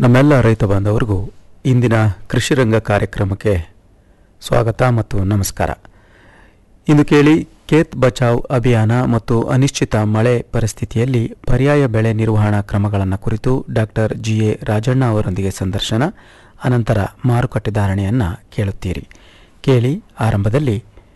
ನಮ್ಮೆಲ್ಲ ರೈತ ಬಾಂಧವರಿಗೂ ಇಂದಿನ ಕೃಷಿ ರಂಗ ಕಾರ್ಯಕ್ರಮಕ್ಕೆ ಸ್ವಾಗತ ಮತ್ತು ನಮಸ್ಕಾರ ಇಂದು ಕೇಳಿ ಖೇತ್ ಬಚಾವ್ ಅಭಿಯಾನ ಮತ್ತು ಅನಿಶ್ಚಿತ ಮಳೆ ಪರಿಸ್ಥಿತಿಯಲ್ಲಿ ಪರ್ಯಾಯ ಬೆಳೆ ನಿರ್ವಹಣಾ ಕ್ರಮಗಳನ್ನು ಕುರಿತು ಡಾಕ್ಟರ್ ಜಿ ಎ ರಾಜಣ್ಣ ಅವರೊಂದಿಗೆ ಸಂದರ್ಶನ ಅನಂತರ ಮಾರುಕಟ್ಟೆ ಧಾರಣೆಯನ್ನು ಕೇಳುತ್ತೀರಿ ಕೇಳಿ ಆರಂಭದಲ್ಲಿ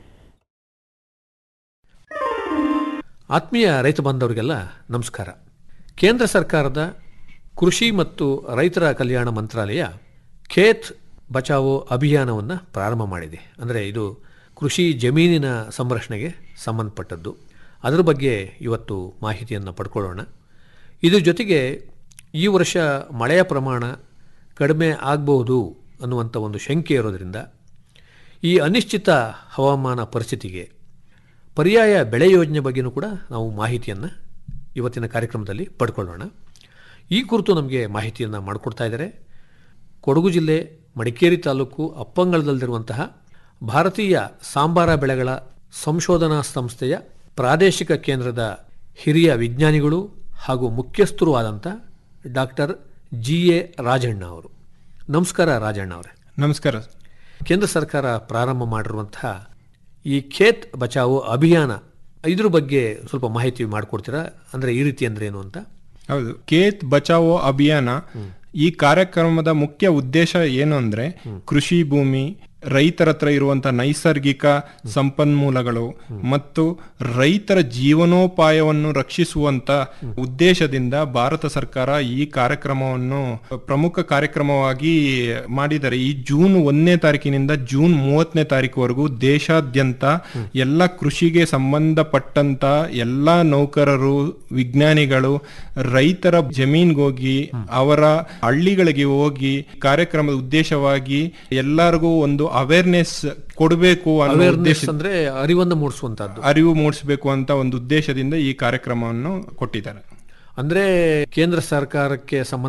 ಆತ್ಮೀಯ ರೈತ ಬಾಂಧವರಿಗೆಲ್ಲ ನಮಸ್ಕಾರ ಕೇಂದ್ರ ಸರ್ಕಾರದ ಕೃಷಿ ಮತ್ತು ರೈತರ ಕಲ್ಯಾಣ ಮಂತ್ರಾಲಯ ಖೇತ್ ಬಚಾವೋ ಅಭಿಯಾನವನ್ನು ಪ್ರಾರಂಭ ಮಾಡಿದೆ ಅಂದರೆ ಇದು ಕೃಷಿ ಜಮೀನಿನ ಸಂರಕ್ಷಣೆಗೆ ಸಂಬಂಧಪಟ್ಟದ್ದು ಅದರ ಬಗ್ಗೆ ಇವತ್ತು ಮಾಹಿತಿಯನ್ನು ಪಡ್ಕೊಳ್ಳೋಣ ಇದ್ರ ಜೊತೆಗೆ ಈ ವರ್ಷ ಮಳೆಯ ಪ್ರಮಾಣ ಕಡಿಮೆ ಆಗಬಹುದು ಅನ್ನುವಂಥ ಒಂದು ಶಂಕೆ ಇರೋದರಿಂದ ಈ ಅನಿಶ್ಚಿತ ಹವಾಮಾನ ಪರಿಸ್ಥಿತಿಗೆ ಪರ್ಯಾಯ ಬೆಳೆ ಯೋಜನೆ ಬಗ್ಗೆನೂ ಕೂಡ ನಾವು ಮಾಹಿತಿಯನ್ನು ಇವತ್ತಿನ ಕಾರ್ಯಕ್ರಮದಲ್ಲಿ ಪಡ್ಕೊಳ್ಳೋಣ ಈ ಕುರಿತು ನಮಗೆ ಮಾಹಿತಿಯನ್ನು ಮಾಡಿಕೊಡ್ತಾ ಇದ್ದಾರೆ ಕೊಡಗು ಜಿಲ್ಲೆ ಮಡಿಕೇರಿ ತಾಲೂಕು ಅಪ್ಪಂಗಳದಲ್ಲಿರುವಂತಹ ಭಾರತೀಯ ಸಾಂಬಾರ ಬೆಳೆಗಳ ಸಂಶೋಧನಾ ಸಂಸ್ಥೆಯ ಪ್ರಾದೇಶಿಕ ಕೇಂದ್ರದ ಹಿರಿಯ ವಿಜ್ಞಾನಿಗಳು ಹಾಗೂ ಮುಖ್ಯಸ್ಥರು ಆದಂಥ ಡಾಕ್ಟರ್ ಜಿ ಎ ರಾಜಣ್ಣ ಅವರು ನಮಸ್ಕಾರ ರಾಜಣ್ಣ ಅವರೇ ನಮಸ್ಕಾರ ಕೇಂದ್ರ ಸರ್ಕಾರ ಪ್ರಾರಂಭ ಮಾಡಿರುವಂತಹ ಈ ಖೇತ್ ಬಚಾವೋ ಅಭಿಯಾನ ಇದ್ರ ಬಗ್ಗೆ ಸ್ವಲ್ಪ ಮಾಹಿತಿ ಮಾಡಿಕೊಡ್ತೀರಾ ಅಂದರೆ ಈ ರೀತಿ ಅಂದ್ರೆ ಏನು ಅಂತ ಹೌದು ಖೇತ್ ಬಚಾವೋ ಅಭಿಯಾನ ಈ ಕಾರ್ಯಕ್ರಮದ ಮುಖ್ಯ ಉದ್ದೇಶ ಏನು ಅಂದ್ರೆ ಕೃಷಿ ಭೂಮಿ ರೈತರ ಹತ್ರ ಇರುವಂತಹ ನೈಸರ್ಗಿಕ ಸಂಪನ್ಮೂಲಗಳು ಮತ್ತು ರೈತರ ಜೀವನೋಪಾಯವನ್ನು ರಕ್ಷಿಸುವಂತ ಉದ್ದೇಶದಿಂದ ಭಾರತ ಸರ್ಕಾರ ಈ ಕಾರ್ಯಕ್ರಮವನ್ನು ಪ್ರಮುಖ ಕಾರ್ಯಕ್ರಮವಾಗಿ ಮಾಡಿದ್ದಾರೆ ಈ ಜೂನ್ ಒಂದನೇ ತಾರೀಕಿನಿಂದ ಜೂನ್ ಮೂವತ್ತನೇ ತಾರೀಕುವರೆಗೂ ದೇಶಾದ್ಯಂತ ಎಲ್ಲ ಕೃಷಿಗೆ ಸಂಬಂಧಪಟ್ಟಂತ ಎಲ್ಲ ನೌಕರರು ವಿಜ್ಞಾನಿಗಳು ರೈತರ ಜಮೀನ್ಗೋಗಿ ಅವರ ಹಳ್ಳಿಗಳಿಗೆ ಹೋಗಿ ಕಾರ್ಯಕ್ರಮದ ಉದ್ದೇಶವಾಗಿ ಎಲ್ಲರಿಗೂ ಒಂದು ಅವೇರ್ನೆಸ್ ಕೊಡಬೇಕು ಅನ್ನೋ ಅವೇರ್ನೆಸ್ ಉದ್ದೇಶ ಅಂದ್ರೆ ಅರಿವನ್ನು ಮೂಡಿಸುವಂತಹದ್ದು ಅರಿವು ಮೂಡಿಸಬೇಕು ಅಂತ ಒಂದು ಉದ್ದೇಶದಿಂದ ಈ ಕಾರ್ಯಕ್ರಮವನ್ನು ಕೊಟ್ಟಿದ್ದಾರೆ ಅಂದ್ರೆ ಕೇಂದ್ರ ಸರ್ಕಾರಕ್ಕೆ ಸಂಬಂಧ